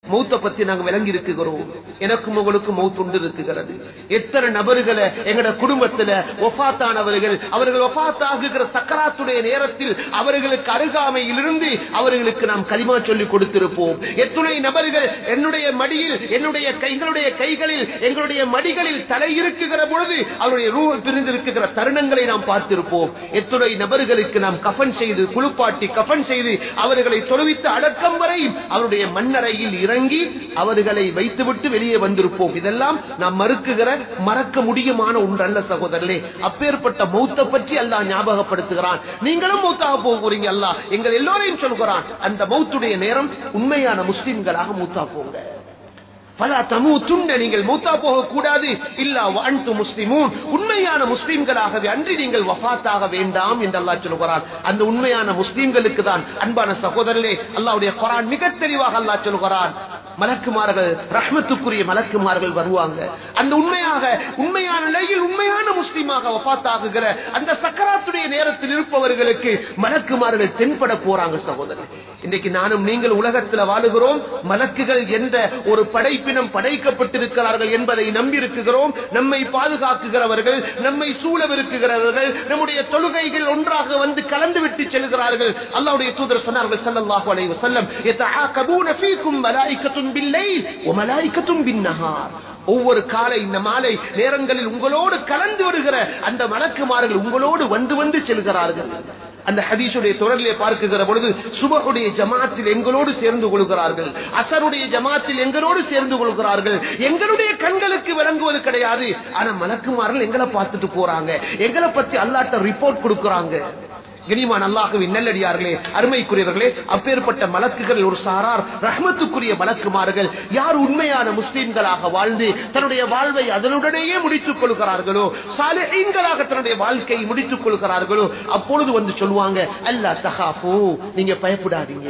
மௌத்த பத்தி நாங்க விளங்கி இருக்குகிறோம் எனக்கும் உங்களுக்கும் மௌத் உண்டு இருக்குகிறது எத்தனை நபர்களை எங்கட குடும்பத்துல ஒஃபாத்தானவர்கள் அவர்கள் ஒஃபாத்தாகுகிற சக்கராத்துடைய நேரத்தில் அவர்களுக்கு அருகாமையிலிருந்து அவர்களுக்கு நாம் களிமா சொல்லி கொடுத்திருப்போம் எத்துணை நபர்கள் என்னுடைய மடியில் என்னுடைய கைகளுடைய கைகளில் எங்களுடைய மடிகளில் தலை இருக்குகிற பொழுது அவருடைய ரூ பிரிந்திருக்குகிற தருணங்களை நாம் பார்த்திருப்போம் எத்துணை நபர்களுக்கு நாம் கஃன் செய்து குளிப்பாட்டி கஃன் செய்து அவர்களை தொழுவித்து அடக்கம் வரை அவருடைய மண்ணறையில் இறங்கி அவர்களை வைத்துவிட்டு வெளியே வந்திருப்போம் இதெல்லாம் நாம் மறுக்குகிற மறக்க முடியுமான ஒன்றல்ல சகோதரர்களே அப்பேற்பட்ட மௌத்த பற்றி அல்லாஹ் ஞாபகப்படுத்துகிறான் நீங்களும் மௌத்தாக போகிறீங்க அல்லாஹ் எங்கள் எல்லோரையும் சொல்கிறான் அந்த மௌத்துடைய நேரம் உண்மையான முஸ்லிம்களாக மூத்தா போங்க பல தமுத்துன்ன நீங்கள் மூத்தா போக கூடாது இல்லா அன்து முஸ்லிமூன் உண்மையான முஸ்லிம்களாகவே அன்றி நீங்கள் வஃபாத்தாக வேண்டாம் என்று அல்லாஹ் சொல்கிறான் அந்த உண்மையான முஸ்லிம்களுக்கு தான் அன்பான சகோதரர்களே அல்லாஹ்வுடைய குர்ஆன் மிக தெளிவாக அல்லாஹ் சொல்கிறான் மலக்குமார்கள் ரஹ்மத்துக்குரிய மலக்குமார்கள் வருவாங்க அந்த உண்மையாக உண்மையான நிலையில் உண்மையான முஸ்லீமாக வஃபாத்தாகுகிற அந்த சக்கராத்துடைய நேரத்தில் இருப்பவர்களுக்கு மலக்குமார்கள் தென்பட போறாங்க சகோதரர் இன்னைக்கு நானும் நீங்கள் உலகத்தில் வாழுகிறோம் மலக்குகள் என்ற ஒரு படைப்பினம் படைக்கப்பட்டிருக்கிறார்கள் என்பதை நம்பி இருக்கிறோம் நம்மை பாதுகாக்குகிறவர்கள் நம்மை சூழவிருக்குகிறவர்கள் நம்முடைய தொழுகைகள் ஒன்றாக வந்து கலந்து விட்டு செல்கிறார்கள் அல்லாஹ்வுடைய தூதர் சொன்னார்கள் ஸல்லல்லாஹு அலைஹி வஸல்லம் யதஆகபூன ஃபீக்கும் மலாயிகத்துன் பில்லைல் வ மலாயிகத்துன் பின்னஹார் ஒவ்வொரு காலை இந்த மாலை நேரங்களில் உங்களோடு கலந்து வருகிற அந்த மலக்குமார்கள் உங்களோடு வந்து வந்து செல்கிறார்கள் அந்த ஹதீஸுடைய தொடரிலே பார்க்குகிற பொழுது சுபகுடைய ஜமாத்தில் எங்களோடு சேர்ந்து கொள்கிறார்கள் அசருடைய ஜமாத்தில் எங்களோடு சேர்ந்து கொள்கிறார்கள் எங்களுடைய கண்களுக்கு விளங்குவது கிடையாது ஆனா மலக்குமார்கள் எங்களை பார்த்துட்டு போறாங்க எங்களை பத்தி அல்லாட்ட ரிப்போர்ட் கொடுக்கறாங்க கனிமான் அல்லாஹுவின் நல்லடியார்களே அருமைக்குரியவர்களே அப்பேற்பட்ட மலக்குகள் ஒரு சாரார் ரஹ்மத்துக்குரிய மலக்குமார்கள் யார் உண்மையான முஸ்லிம்களாக வாழ்ந்து தன்னுடைய வாழ்வை அதனுடனேயே முடித்துக் கொள்கிறார்களோ சாலைகளாக தன்னுடைய வாழ்க்கையை முடித்துக் கொள்கிறார்களோ அப்பொழுது வந்து சொல்லுவாங்க அல்லா தஹாஃபு நீங்க பயப்படாதீங்க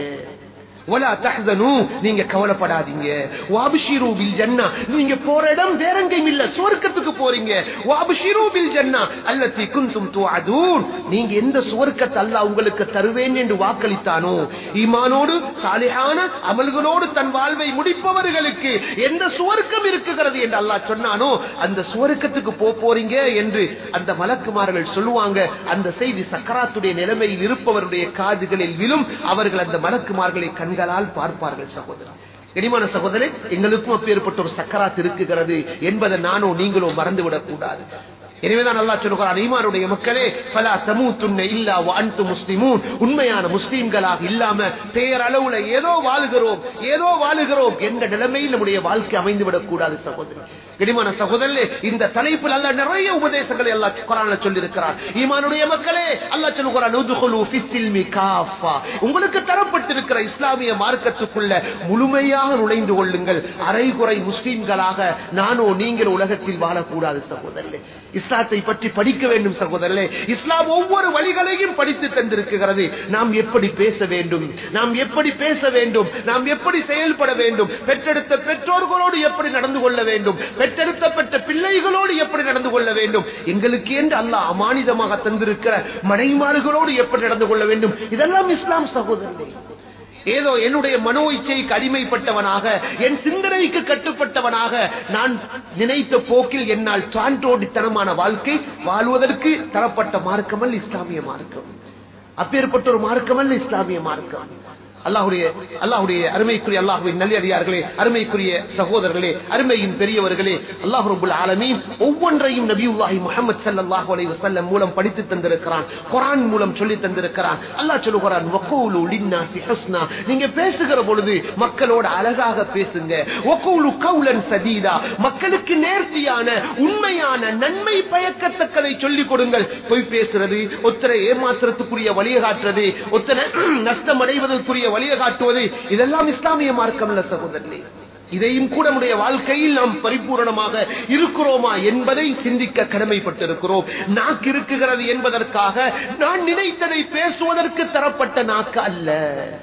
வலா தஹ்சனு நீங்க கவலைப்படாதீங்க வாபிஷிரு பில் ஜன்னா நீங்க போற இடம் வேற எங்கேயும் இல்ல சுவர்க்கத்துக்கு போறீங்க வாபிஷிரு பில் ஜன்னா அல்லதி குன்தும் துஅதூன் நீங்க எந்த சுவர்க்கத்தை அல்லாஹ் உங்களுக்கு தருவேன் என்று வாக்களித்தானோ ஈமானோடு சாலிஹான அமல்களோடு தன் வாழ்வை முடிப்பவர்களுக்கு எந்த சுவர்க்கம் இருக்குகிறது என்று அல்லாஹ் சொன்னானோ அந்த சுவர்க்கத்துக்கு போ போறீங்க என்று அந்த மலக்குமார்கள் சொல்லுவாங்க அந்த செய்தி சக்கராத்துடைய நிலைமையில் இருப்பவருடைய காதுகளில் விழும் அவர்கள் அந்த மலக்குமார்களை கண்களால் பார்ப்பார்கள் சகோதரர் கனிமான சகோதரே எங்களுக்கும் அப்பேற்பட்ட ஒரு சக்கராத் இருக்குகிறது என்பதை நானோ நீங்களோ மறந்துவிடக் கூடாது எனவேதான் அல்லாஹ் சொல்கிறான் ஈமானுடைய மக்களே பலா தமூத்துன்ன இல்லா அன்து முஸ்லிமூன் உண்மையான முஸ்லிம்களாக இல்லாம பேரளவுல ஏதோ வாழுகிறோம் ஏதோ வாழுகிறோம் என்ற நிலைமையில் நம்முடைய வாழ்க்கை அமைந்து விடக் கூடாது சகோதரி கனிமான சகோதரே இந்த தலைப்பில் அல்ல நிறைய உபதேசங்களை அல்லாஹ் குரான்ல சொல்லியிருக்கிறார் ஈமானுடைய மக்களே அல்லாஹ் சொல்லுகிறான் உதுகுலு ஃபிஸ்ஸில்மி காஃபா உங்களுக்கு தரப்பட்டிருக்கிற இஸ்லாமிய மார்க்கத்துக்குள்ள முழுமையாக நுழைந்து கொள்ளுங்கள் அரைகுறை முஸ்லிம்களாக நானோ நீங்கள் உலகத்தில் வாழக்கூடாது சகோதரே இஸ்லாத்தை பற்றி படிக்க வேண்டும் சகோதரர்களே இஸ்லாம் ஒவ்வொரு வழிகளையும் படித்து தந்திருக்கிறது நாம் எப்படி பேச வேண்டும் நாம் எப்படி பேச வேண்டும் நாம் எப்படி செயல்பட வேண்டும் பெற்றெடுத்த பெற்றோர்களோடு எப்படி நடந்து கொள்ள வேண்டும் பெற்றெடுத்த பெற்ற பிள்ளைகளோடு எப்படி நடந்து கொள்ள வேண்டும் எங்களுக்கு என்று அல்லாஹ் அமானிதமாக தந்திருக்கிற மனைமார்களோடு எப்படி நடந்து கொள்ள வேண்டும் இதெல்லாம் இஸ்லாம் சகோதரர்களே ஏதோ என்னுடைய மனோ இச்சைக்கு அடிமைப்பட்டவனாக என் சிந்தனைக்கு கட்டுப்பட்டவனாக நான் நினைத்த போக்கில் என்னால் சான்றோடித்தனமான வாழ்க்கை வாழ்வதற்கு தரப்பட்ட மார்க்கமல் இஸ்லாமிய மார்க்கம் அப்பேற்பட்ட ஒரு மார்க்கமல்ல இஸ்லாமிய மார்க்கம் அல்லாஹுடைய அல்லாஹுடைய அருமைக்குரிய அல்லாஹுவின் நல்லடியார்களே அருமைக்குரிய சகோதரர்களே அருமையின் பெரியவர்களே அல்லாஹ் ரபுல் ஆலமீன் ஒவ்வொன்றையும் நபியுல்லாஹி முஹம்மது ஸல்லல்லாஹு அலைஹி வஸல்லம் மூலம் படித்து தந்திருக்கிறான் குர்ஆன் மூலம் சொல்லி தந்திருக்கிறான் அல்லாஹ் சொல்லுகிறான் வகூலு லின்னாசி ஹுஸ்னா நீங்க பேசுகிற பொழுது மக்களோட அழகாக பேசுங்க வகூலு கௌலன் சதீதா மக்களுக்கு நேர்த்தியான உண்மையான நன்மை பயக்கத்தக்கதை சொல்லிக் கொடுங்கள் பொய் பேசுறது ஒத்தரை ஏமாத்துறதுக்குரிய வழியை காட்டுறது ஒத்தனை நஷ்டம் அடைவதற்குரிய வழியை காட்டுவது இதெல்லாம் இஸ்லாமிய மார்க்கம் இல்ல சகோதரனே இதையும் கூட நம்முடைய வாழ்க்கையில் நாம் பரிபூரணமாக இருக்கிறோமா என்பதை சிந்திக்க கடமைப்பட்டிருக்கிறோம் நாக்கு இருக்குகிறது என்பதற்காக நான் நினைத்ததை பேசுவதற்கு தரப்பட்ட நாக்கு அல்ல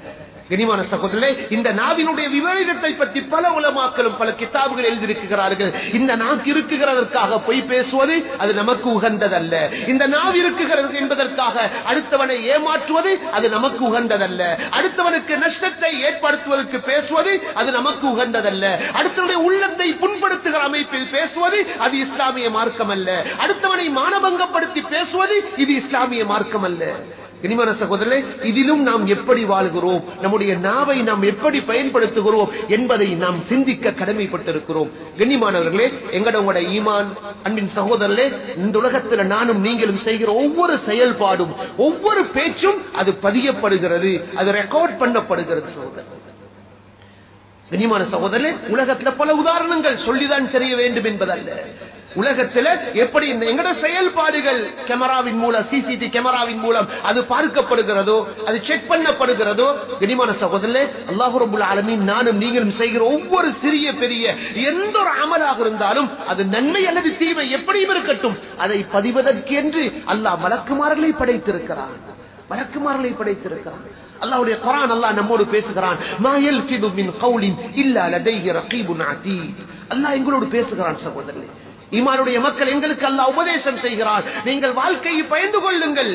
கனிமான சகோதரர்களே இந்த நாவினுடைய விபரீதத்தை பற்றி பல உலமாக்களும் பல கிதாபுகள் எழுதியிருக்கிறார்கள் இந்த நாக்கு இருக்குகிறதற்காக பொய் பேசுவது அது நமக்கு உகந்ததல்ல இந்த நாவு இருக்குகிறது என்பதற்காக அடுத்தவனை ஏமாற்றுவது அது நமக்கு உகந்ததல்ல அடுத்தவனுக்கு நஷ்டத்தை ஏற்படுத்துவதற்கு பேசுவது அது நமக்கு உகந்ததல்ல அடுத்தவனுடைய உள்ளத்தை புண்படுத்துகிற அமைப்பில் பேசுவது அது இஸ்லாமிய மார்க்கம் அல்ல அடுத்தவனை மானபங்கப்படுத்தி பேசுவது இது இஸ்லாமிய மார்க்கம் அல்ல இனிமான சகோதரர்களே இதிலும் நாம் எப்படி வாழ்கிறோம் நம்முடைய நாவை நாம் எப்படி பயன்படுத்துகிறோம் என்பதை நாம் சிந்திக்க கடமைப்பட்டிருக்கிறோம் கண்ணியமானவர்களே எங்கட உங்களோட ஈமான் அன்பின் சகோதரர்களே இந்த உலகத்தில் நானும் நீங்களும் செய்கிற ஒவ்வொரு செயல்பாடும் ஒவ்வொரு பேச்சும் அது பதியப்படுகிறது அது ரெக்கார்ட் பண்ணப்படுகிறது சகோதரர் கண்ணியமான சகோதரர்களே உலகத்துல பல உதாரணங்கள் சொல்லிதான் தெரிய வேண்டும் என்பதல்ல உலகத்துல எப்படி இந்த எங்கட செயல்பாடுகள் கேமராவின் மூலம் சிசிடி கேமராவின் மூலம் அது பார்க்கப்படுகிறதோ அது செக் பண்ணப்படுகிறதோ கனிமான சகோதரே அல்லாஹு ரபுல் ஆலமீன் நானும் நீங்களும் செய்கிற ஒவ்வொரு சிறிய பெரிய எந்த ஒரு அமலாக இருந்தாலும் அது நன்மை அல்லது தீமை எப்படியும் இருக்கட்டும் அதை பதிவதற்கென்று அல்லாஹ் மலக்குமார்களை படைத்திருக்கிறான் மலக்குமார்களை படைத்திருக்கிறான் அல்லாஹ்வுடைய குர்ஆன் அல்லாஹ் நம்மோடு பேசுகிறான் மா யல்ஃபிது மின் கௌலின் இல்லா லதைஹி ரகீபுன் அதீத் அல்லாஹ் எங்களோடு பேசுகிறான் சகோதரர்களே ஈமானுடைய மக்கள் எங்களுக்கு அல்லாஹ் உபதேசம் செய்கிறான் நீங்கள் வாழ்க்கையை பயந்து கொள்ளுங்கள்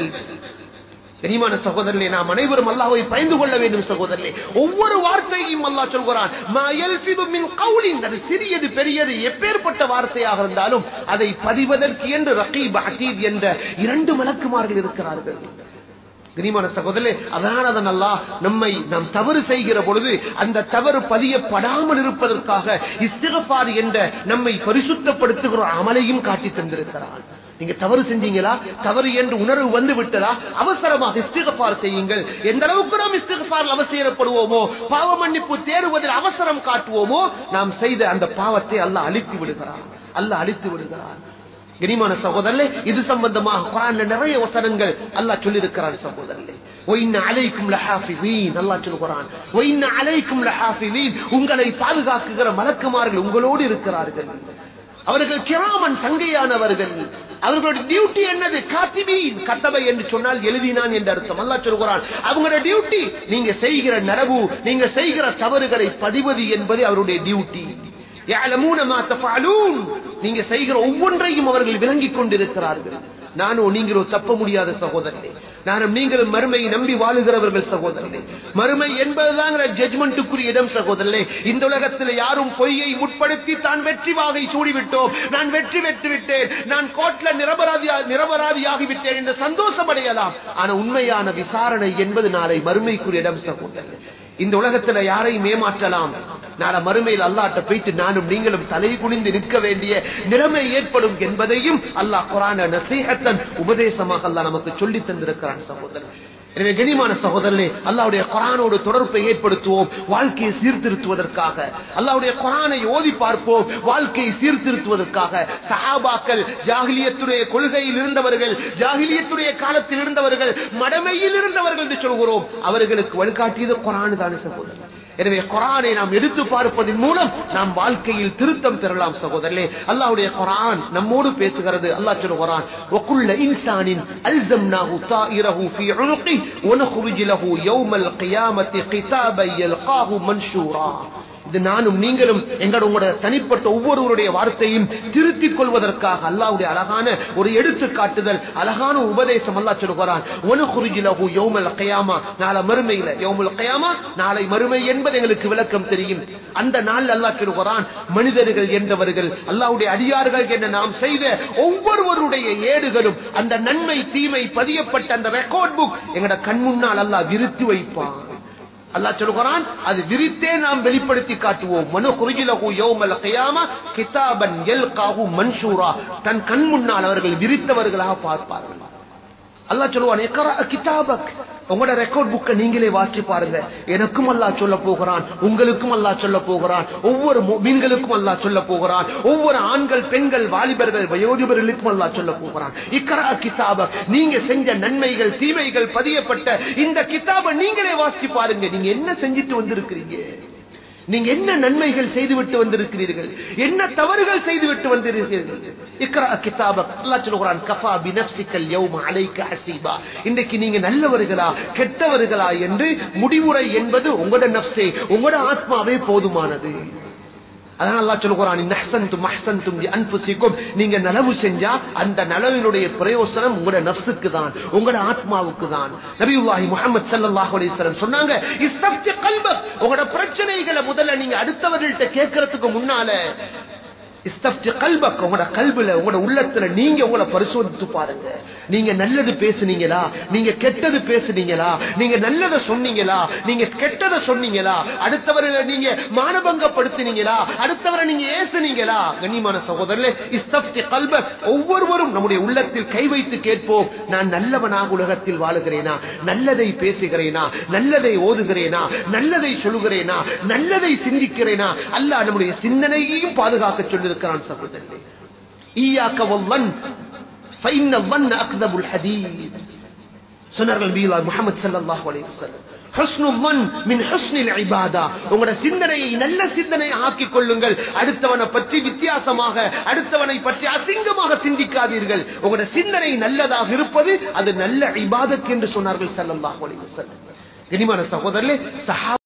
கனிமான சகோதரர்களே நாம் அனைவரும் அல்லாஹ்வை பயந்து கொள்ள வேண்டும் சகோதரர்களே ஒவ்வொரு வார்த்தையும் அல்லாஹ் சொல்கிறான் மா யல்ஃபிது மின் கௌலின் அது சிறியது பெரியது எப்பேற்பட்ட வார்த்தையாக இருந்தாலும் அதை பதிவதற்கு என்று ரகீப் அதீத் என்ற இரண்டு மலக்குமார்கள் இருக்கிறார்கள் கனிமான சகோதரே அதனால அல்லாஹ் நம்மை நாம் தவறு செய்கிற பொழுது அந்த தவறு பதியப்படாமல் இருப்பதற்காக இஸ்திகபார் என்ற நம்மை பரிசுத்தப்படுத்துகிற அமலையும் காட்டி தந்திருக்கிறான் நீங்க தவறு செஞ்சீங்களா தவறு என்று உணர்வு வந்து விட்டதா அவசரமாக இஸ்திகபார் செய்யுங்கள் எந்த அளவுக்கு நாம் இஸ்திகபார் அவசியப்படுவோமோ பாவ மன்னிப்பு தேடுவதில் அவசரம் காட்டுவோமோ நாம் செய்த அந்த பாவத்தை அல்லாஹ் அழித்து விடுகிறான் அல்லாஹ் அழித்து விடுகிறான் கனிமான சகோதரர்களே இது சம்பந்தமாக குரான்ல நிறைய வசனங்கள் அல்லாஹ் சொல்லியிருக்கிறான் சகோதரர்களே ஒயின்ன அலைக்கும் லஹாஃபிதீன் அல்லாஹ் சொல்லுகிறான் ஒயின்ன அலைக்கும் லஹாஃபிதீன் உங்களை பாதுகாக்குகிற மலக்குமார்கள் உங்களோடு இருக்கிறார்கள் அவர்கள் கிராமன் சங்கையானவர்கள் அவர்களுடைய டியூட்டி என்னது காத்திபீன் கத்தபை என்று சொன்னால் எழுதினான் என்று அர்த்தம் அல்லாஹ் சொல்கிறான் அவங்களுடைய டியூட்டி நீங்க செய்கிற நரவு நீங்க செய்கிற தவறுகளை பதிவது என்பது அவருடைய டியூட்டி يعلمون ما تفعلون நீங்க செய்கிற ஒவ்வொன்றையும் அவர்கள் விளங்கிக் கொண்டிருக்கிறார்கள் நானும் நீங்களும் தப்ப முடியாத சகோதரனே நானும் நீங்களும் மறுமையை நம்பி வாழுகிறவர்கள் சகோதரனே மறுமை என்பதுதான் ஜட்மெண்ட்டுக்குரிய இடம் சகோதரனே இந்த உலகத்தில் யாரும் பொய்யை முற்படுத்தி தான் வெற்றி வாகை சூடிவிட்டோம் நான் வெற்றி பெற்று விட்டேன் நான் கோட்ல நிரபராதியா நிரபராதியாகி விட்டேன் என்று சந்தோஷம் அடையலாம் ஆனா உண்மையான விசாரணை என்பது நாளை மறுமைக்குரிய இடம் சகோதரனே இந்த உலகத்துல யாரையும் ஏமாற்றலாம் நாளை மறுமையில் அல்லாட்ட போயிட்டு நானும் நீங்களும் தலை குனிந்து நிற்க வேண்டிய நிலைமை ஏற்படும் என்பதையும் அல்லாஹ் குரான நசீகத்தன் உபதேசமாக அல்லாஹ் நமக்கு சொல்லி தந்திருக்கிறான் சகோதரன் எனவே கனிமான சகோதரனே அல்லாவுடைய குரானோடு தொடர்பை ஏற்படுத்துவோம் வாழ்க்கையை சீர்திருத்துவதற்காக அல்லாவுடைய குரானை ஓதி பார்ப்போம் வாழ்க்கையை சீர்திருத்துவதற்காக சஹாபாக்கள் ஜாகிலியத்துடைய கொள்கையில் இருந்தவர்கள் ஜாகிலியத்துடைய காலத்தில் இருந்தவர்கள் மடமையில் இருந்தவர்கள் என்று சொல்கிறோம் அவர்களுக்கு வழிகாட்டியது குரான் தானே சகோதரன் எனவே குரானை நாம் எடுத்து பார்ப்பதன் மூலம் நாம் வாழ்க்கையில் திருத்தம் பெறலாம் சகோதரர்களே அல்லாஹ்வுடைய குரான் நம்மோடு பேசுகிறது அல்லாஹ் சொல்கிறான் وكل انسان الزمناه طائره في عنقه ونخرج له يوم القيامه كتابا يلقاه منشورا இது நானும் நீங்களும் எங்கள் உங்களோட தனிப்பட்ட ஒவ்வொருவருடைய வார்த்தையும் திருத்திக் கொள்வதற்காக அல்லாவுடைய அழகான ஒரு எடுத்துக்காட்டுதல் அழகான உபதேசம் அல்லா சொல்கிறான் ஒனு குருஜிலகு யோமல் கயாமா நாளை மறுமையில யோமல் கயாமா நாளை மறுமை என்பது எங்களுக்கு விளக்கம் தெரியும் அந்த நாள் அல்லா சொல்கிறான் மனிதர்கள் என்றவர்கள் அல்லாவுடைய அடியார்கள் என்ற நாம் செய்த ஒவ்வொருவருடைய ஏடுகளும் அந்த நன்மை தீமை பதியப்பட்ட அந்த ரெக்கார்ட் புக் எங்கட கண் முன்னால் அல்லாஹ் விரித்து வைப்பான் அல்லாஹ் சொல்கிறான் அது விரித்தே நாம் வெளிப்படுத்தி காட்டுவோம் மனு குருஜிலகு யௌமல் கியாமா கிதாபன் யல்காஹு மன்சூரா தன் கண் முன்னால் அவர்கள் விரித்தவர்களாக பார்ப்பார்கள் அல்லாஹ் சொல்லுவான் இக்ரா கிதாபக் உங்களோட ரெக்கார்ட் புக்கை நீங்களே வாசி பாருங்க எனக்கும் அல்லாஹ் சொல்ல போகிறான் உங்களுக்கும் அல்லாஹ் சொல்ல போகிறான் ஒவ்வொரு மீன்களுக்கும் அல்லாஹ் சொல்ல போகிறான் ஒவ்வொரு ஆண்கள் பெண்கள் வாலிபர்கள் வயோதிபர்களுக்கும் அல்லாஹ் சொல்ல போகிறான் இக்ரா கிதாபக் நீங்க செஞ்ச நன்மைகள் தீமைகள் பதியப்பட்ட இந்த கிதாபை நீங்களே வாசி பாருங்க நீங்க என்ன செஞ்சுட்டு வந்திருக்கிறீங்க நீங்க என்ன நன்மைகள் செய்துவிட்டு வந்திருக்கிறீர்கள் என்ன தவறுகள் செய்துவிட்டு வந்திருக்கிறீர்கள் இக்ரா கிதாபக் அல்லாஹ் சொல்கிறான் கஃபா பினப்சிக்கல் யௌம அலைக்க ஹசீபா இன்றைக்கு நீங்க நல்லவர்களா கெட்டவர்களா என்று முடிவுரை என்பது உங்களோட நப்சே உங்களோட ஆத்மாவே போதுமானது அதனால அல்லாஹ் சொல்கிறான் "இன் அஹ்சன்தும் அஹ்சன்தும் லி அன்ஃபுசிக்கும்." நீங்க நலவு செஞ்சா அந்த நலவினுடைய பிரயோசனம் உங்களோட நப்சுக்கு தான் உங்களோட ஆத்மாவுக்கு தான் நபியுல்லாஹி முஹம்மது ஸல்லல்லாஹு அலைஹி வஸல்லம் சொன்னாங்க இஸ்தஃப்தி கல்பக் உங்களோட பிரச்சனைகளை முதல்ல நீங்க அடுத்தவர்கள்ட்ட கேட்கறதுக்கு முன்னால இஸ்தப்தி கல்பக் உங்களோட கல்புல உங்களோட உள்ளத்துல நீங்க உங்களை பரிசோதித்து பாருங்க நீங்க நல்லது பேசுனீங்களா நீங்க கெட்டது பேசுனீங்களா நீங்க நல்லதை சொன்னீங்களா நீங்க கெட்டதை சொன்னீங்களா அடுத்தவர்களை நீங்க மானபங்கப்படுத்தினீங்களா அடுத்தவரை நீங்க ஏசுனீங்களா கண்ணியமான சகோதரர்களே இஸ்தப்தி கல்பக் ஒவ்வொருவரும் நம்முடைய உள்ளத்தில் கை வைத்து கேட்போம் நான் நல்லவனாக உலகத்தில் வாழுகிறேனா நல்லதை பேசுகிறேனா நல்லதை ஓதுகிறேனா நல்லதை சொல்லுகிறேனா நல்லதை சிந்திக்கிறேனா அல்லாஹ் நம்முடைய சிந்தனையையும் பாதுகாக்க சொல்லியிருக்கிறான் சகோதரர்களே ஈயாக்க வல்லன் ஃபைன்ன வன் அக்தபுல் ஹதீத் சொன்னார்கள் பீலா முஹம்மது ஸல்லல்லாஹு அலைஹி வஸல்லம் ஹுஸ்னு வன் மின் ஹுஸ்னில் இபாதா உங்களோட சிந்தனையை நல்ல சிந்தனை ஆக்கிக் கொள்ளுங்கள் அடுத்தவனை பற்றி வித்தியாசமாக அடுத்தவனை பற்றி அசிங்கமாக சிந்திக்காதீர்கள் உங்களோட சிந்தனை நல்லதாக இருப்பது அது நல்ல இபாதத் என்று சொன்னார்கள் ஸல்லல்லாஹு அலைஹி வஸல்லம் கனிமான சகோதரர்களே சஹா